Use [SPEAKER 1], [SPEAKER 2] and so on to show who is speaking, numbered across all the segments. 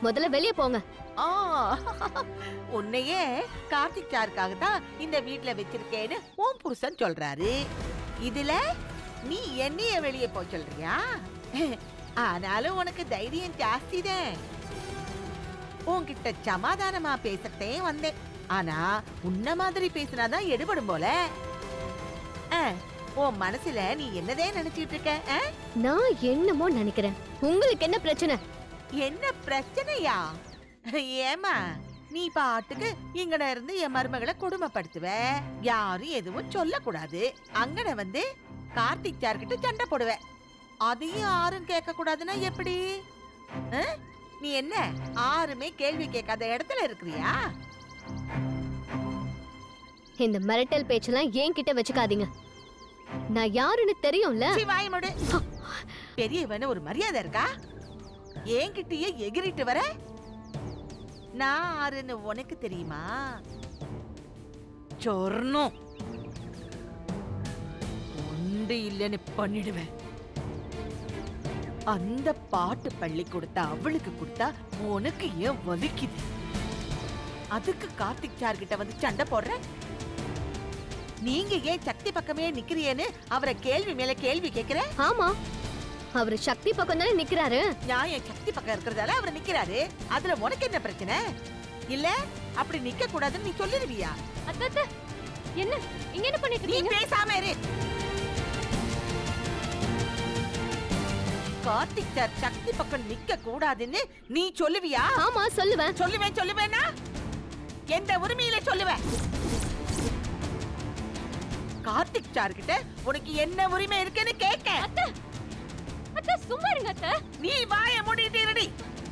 [SPEAKER 1] முதல்ல வெளியே போங்க
[SPEAKER 2] ஆ, உன்னையே கார்த்திக் சாருக்காக தான் இந்த வீட்ல வச்சிருக்கேன்னு உன் புருஷன் சொல்றாரு இதுல நீ என்னைய வெளியே போய் சொல்றியா ஆனாலும் உனக்கு தைரியம் ஜாஸ்தி தான் உன்கிட்ட சமாதானமா பேசத்தே வந்தேன் ஆனா உன்ன மாதிரி பேசினாதான் எடுபடும் போல ஆ, உன் மனசுல நீ என்னதே நினைச்சிட்டு இருக்க ஆ?
[SPEAKER 1] நான் என்னமோ நினைக்கிறேன் உங்களுக்கு என்ன பிரச்சனை
[SPEAKER 2] என்ன பிரச்சனையா ஏமா நீ பாட்டுக்கு இங்கன இருந்து என் மருமகளை கொடுமைப்படுத்துவ யாரும் எதுவும் சொல்லக்கூடாது அங்கன வந்து கார்த்திக் சார்கிட்ட சண்டை போடுவ அதையும் யாரும் கேட்க கூடாதுன்னா எப்படி ஆ? நீ என்ன யாருமே கேள்வி கேட்காத இடத்துல இருக்கிறியா
[SPEAKER 1] இந்த மிரட்டல் பேச்செல்லாம் ஏன் கிட்ட வச்சுக்காதீங்க நான் யாருன்னு தெரியும்ல
[SPEAKER 2] சீ, வாய மூடு. பெரியவன ஒரு மரியாதை இருக்கா என்கிட்டயே எகிரிட்டு வர நான் ஆறுன்னு உனக்கு தெரியுமா சொர்ணம் ஒன்று இல்லைன்னு பண்ணிடுவேன் அந்த பாட்டு பள்ளி கொடுத்தா அவளுக்கு கொடுத்தா உனக்கு ஏன் வலிக்குது அதுக்கு கார்த்திக் சார் கிட்ட வந்து சண்டை போடுற நீங்க ஏன் சக்தி பக்கமே நிக்கிறீன்னு அவரை கேள்வி மேல கேள்வி கேக்குற
[SPEAKER 1] ஆமா அவரு சக்தி பக்கம் தானே நிக்கிறாரு
[SPEAKER 2] நான் என் சக்தி பக்கம் இருக்கிறதால அவர் நிக்கிறாரு அதுல உனக்கு என்ன பிரச்சனை இல்ல அப்படி நிக்க கூடாதுன்னு நீ சொல்லிடுவியா
[SPEAKER 1] அத்த என்ன இங்க என்ன பண்ணிட்டு
[SPEAKER 2] நீ பேசாம இரு கார்த்திக் சார் சக்தி பக்கம் நிக்க கூடாதுன்னு நீ சொல்லுவியா
[SPEAKER 1] ஆமா சொல்லுவேன்
[SPEAKER 2] சொல்லுவேன் சொல்லுவேனா எந்த உரிமையில சொல்லுவேன் கார்த்திக் சார் கிட்ட உனக்கு என்ன உரிமை இருக்குன்னு கேட்க
[SPEAKER 1] அத்த சும்மா இருங்க அத்த
[SPEAKER 2] நீ வாய மூடிட்டு இருடி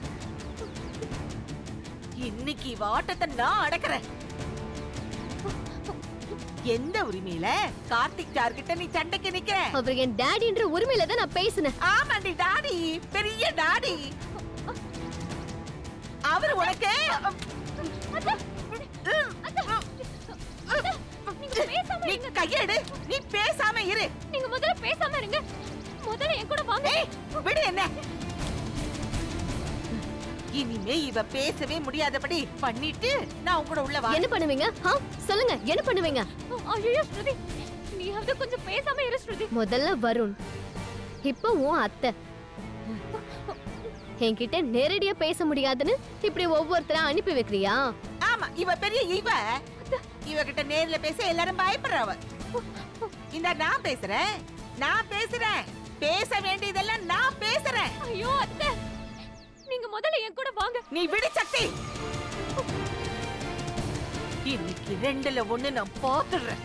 [SPEAKER 2] இன்னைக்கு வாட்டத்தை நான் அடக்குறேன் எந்த உரிமையில கார்த்திக் சார் கிட்ட நீ சண்டைக்கு நிக்கிற
[SPEAKER 1] அவர் என் டாடின்ற உரிமையில தான் நான் பேசினேன்
[SPEAKER 2] ஆமாண்டி டாடி பெரிய டாடி அவர் உனக்கு நீ கையெடு நீ பேசாம இரு
[SPEAKER 1] நீங்க முதல்ல பேசாம இருங்க முதல்ல என் கூட வாங்க
[SPEAKER 2] ஏய், விடு என்ன இனிமே இவ பேசவே முடியாதபடி பண்ணிட்டு நான் உன் கூட உள்ள வா
[SPEAKER 1] என்ன பண்ணுவீங்க ஆ, சொல்லுங்க என்ன பண்ணுவீங்க
[SPEAKER 3] ஐயோ ஸ்ருதி நீயாவது கொஞ்சம் பேசாம இரு ஸ்ருதி
[SPEAKER 1] முதல்ல வருண் இப்போ உன் அத்தை என்கிட்ட நேரடியா பேச முடியாதுன்னு இப்படி ஒவ்வொருத்தரா அனுப்பி வைக்கிறியா
[SPEAKER 2] ஆமா இவ பெரிய இவ இவகிட்ட நேர்ல பேச எல்லாரும் பயப்படுறவ இந்த நான் பேசுறேன் நான் பேசுறேன் பேச வேண்டியதெல்லாம் நான் பேசுறேன்
[SPEAKER 3] ஐயோ அத்தை நீங்க முதல்ல என் கூட வாங்க
[SPEAKER 2] நீ விடு சக்தி இன்னைக்கு ரெண்டுல ஒண்ணு நான் பாத்துடுறேன்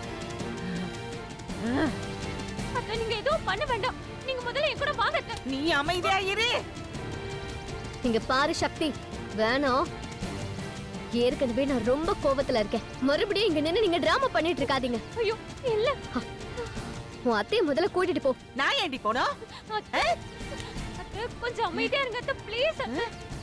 [SPEAKER 3] அத்தை நீங்க எதுவும் பண்ண வேண்டாம் நீங்க முதல்ல என் கூட வாங்க அத்தை
[SPEAKER 2] நீ அமைதியா இரு
[SPEAKER 1] இங்க பாரு சக்தி வேணாம் ஏற்கனவே நான் ரொம்ப கோவத்துல இருக்கேன் மறுபடியும் இங்க நின்னு நீங்க டிராமா பண்ணிட்டு இருக்காதீங்க
[SPEAKER 3] ஐயோ இல்ல
[SPEAKER 1] உன் அத்தைய முதல்ல கூட்டிட்டு போ
[SPEAKER 2] நான் ஏண்டி போனோம்
[SPEAKER 3] அத்தை அத்தை, கொஞ்சம் அமைதியா இருங்க அத்தை ப்ளீஸ் அத்தை